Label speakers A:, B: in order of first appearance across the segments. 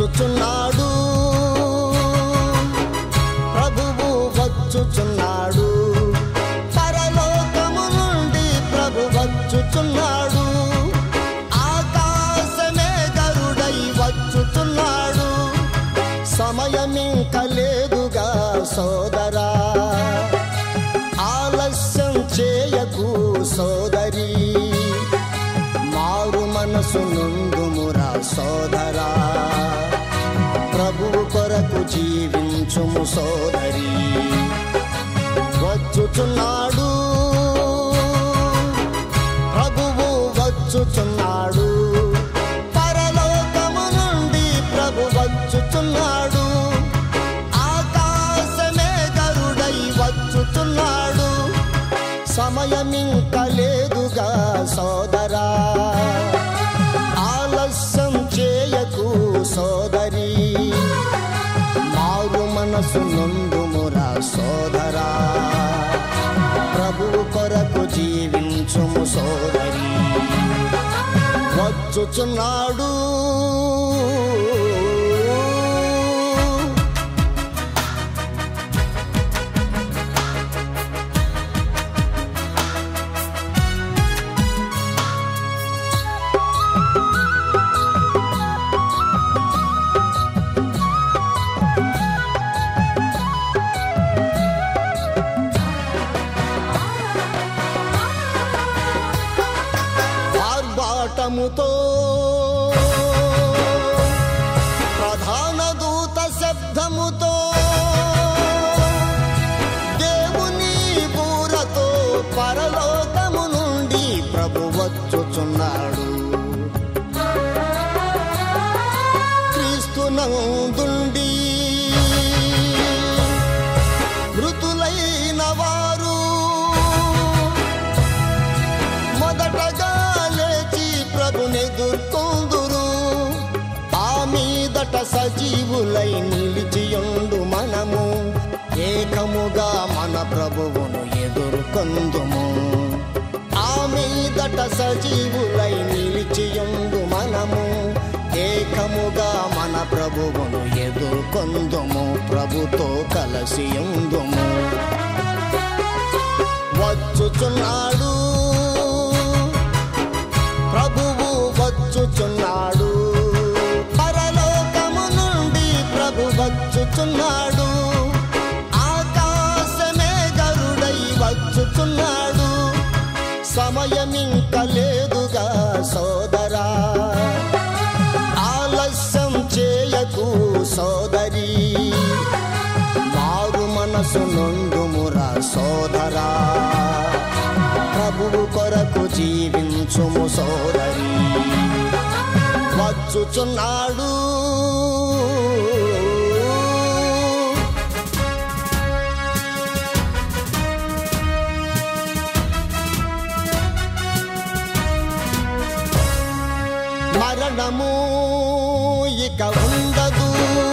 A: వచ్చుచున్నాడు ప్రభువు వచ్చుచున్నాడు పరలోకము నుండి ప్రభు వచ్చుచున్నాడు ఆకాశమే గరుడై వచ్చుచున్నాడు సమయమింక లేదుగా సోదరా ఆలస్యం చేయకు సోదరి మారు మనసు నుండుమురా సోదరా ప్రభువు కొరకు జీవించుము సోదరి వచ్చుచున్నాడు ప్రభువు వచ్చుచున్నాడు పరలోకము నుండి ప్రభు వచ్చుచున్నాడు ఆకాశమే గరుడై వచ్చుచున్నాడు సమయమింక లేదుగా సోదరా ఆలస్యం చేయకు సోదరి మారు మనసు నుండుమురా సోదరా ప్రభువు కొరకు జీవించుము సోదరి వచ్చుచున్నాడు ఆర్భాటముతో ప్రధాన దూత శబ్దముతో దేవుని బూరతో పరలోకము నుండి ప్రభు వచ్చుచున్నాడు క్రీస్తునందుండి మృతులైన వారు మొదటగా లేచి ప్రభునెదుర్కొందురు ఆ మీదట సజీవులై నిలిచియుండు మనము ఏకముగా మన ప్రభువును ఎదుర్కొందుము ఆ మీదట సజీవులై నిలిచియుండు మనము ఏకముగా మన ప్రభువును ఎదుర్కొందుము ప్రభుతో కలసియుందుము వచ్చుచున్నాడు ప్రభువు వచ్చుచున్నాడు పరలోకము నుండి ప్రభు వచ్చుచున్నాడు ఆకాశమే గరుడై వచ్చుచున్నాడు సమయమింక లేదుగా సోదరా ఆలస్యం చేయకు సోదరి మారు మనసు నుండుమురా సోదరా ప్రభువు కొరకు జీవించుము సోదరి వచ్చుచున్నాడు మరణము ఇక ఉండదు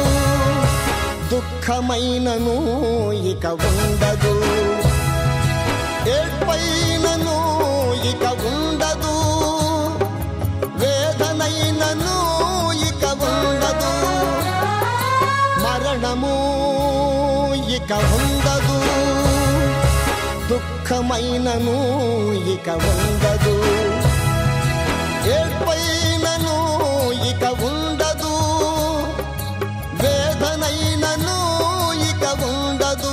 A: దుఃఖమైనను ఇక ఉండదు ఏడ్పైనను ఇక ఉండదు వేదనైనను ఇక ఉండదు మరణము ఇక ఉండదు దుఃఖమైనను ఇక ఉండదు ఏడ్పైనను ఇక ఉండదు వేదనైనను ఇక ఉండదు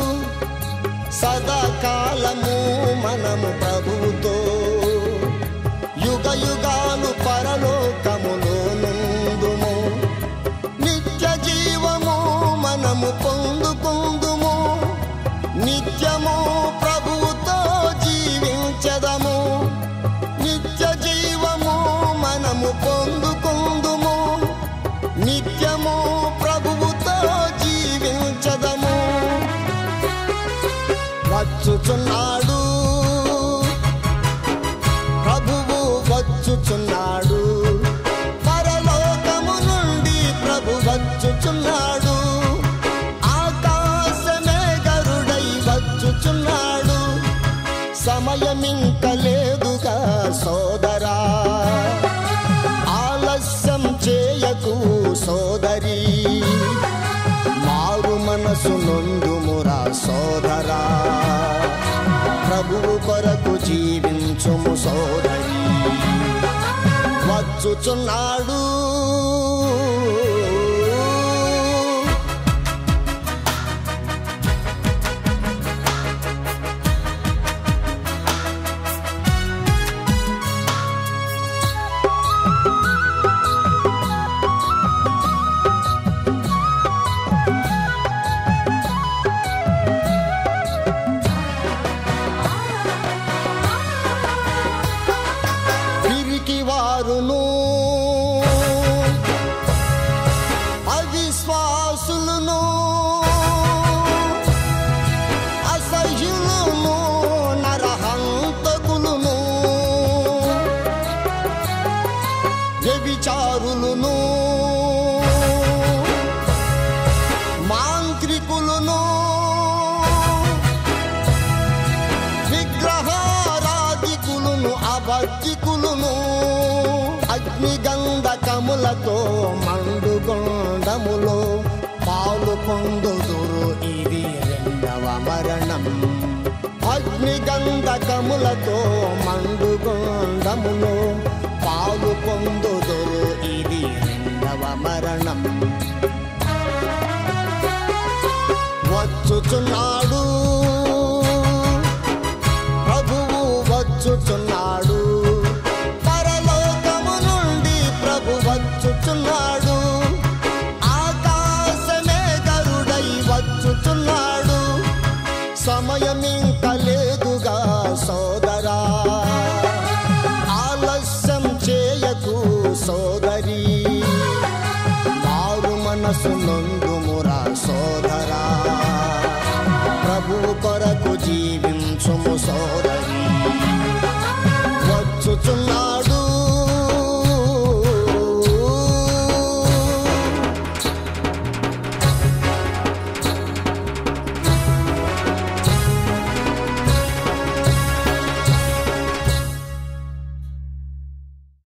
A: సదాకాలము మనము ప్రభువుతో యుగ యుగాలు పరలోకములో నుండుము నిత్య జీవము మనము పొందుకుందుము నిత్యము ప్రభువుతో జీవించదము నిత్య జీవము మనము పొందుకుందుము నిత్యము ప్రభువుతో జీవించదము వచ్చుచున్నాడు ప్రభువు వచ్చుచున్నాడు పరలోకము నుండి ప్రభు వచ్చుచున్నాడు ఆకాశమే గరుడై వచ్చుచున్నాడు సమయమింక లేదుగా సోదరా ఆలస్యం చేయకు సోదరా మనసు నొందుమురా సోదరా ప్రభువు కొరకు జీవించుము సోదరి వచ్చుచున్నాడు పిరికి వారును అవిశ్వాసులను అసహ్యులను నరహంతకులను వ్యభిచారులను మాంత్రికులను విగ్రహారాధికులను అభక్తికులను అగ్నిగంధకములతో మండుగొండములో పాలు పొందుదురు ఇది రెండవ మరణం అగ్నిగంధకములతో మండుగొండములో పాలు పొందుదురు ఇది రెండవ మరణం వచ్చుచున్నాడు ప్రభువు వచ్చుచున్నాడు పరలోకము నుండి ప్రభు వచ్చుచున్నాడు ఆకాశమే గరుడై వచ్చుచున్నాడు సమయం ఇంక లేదుగా సోదరా ఆలస్యం చేయకు సోదరి మారు మనసు నొందుమురా సోదరా ప్రభువు కొరకు జీవించుము సోదరి వచ్చుచున్నా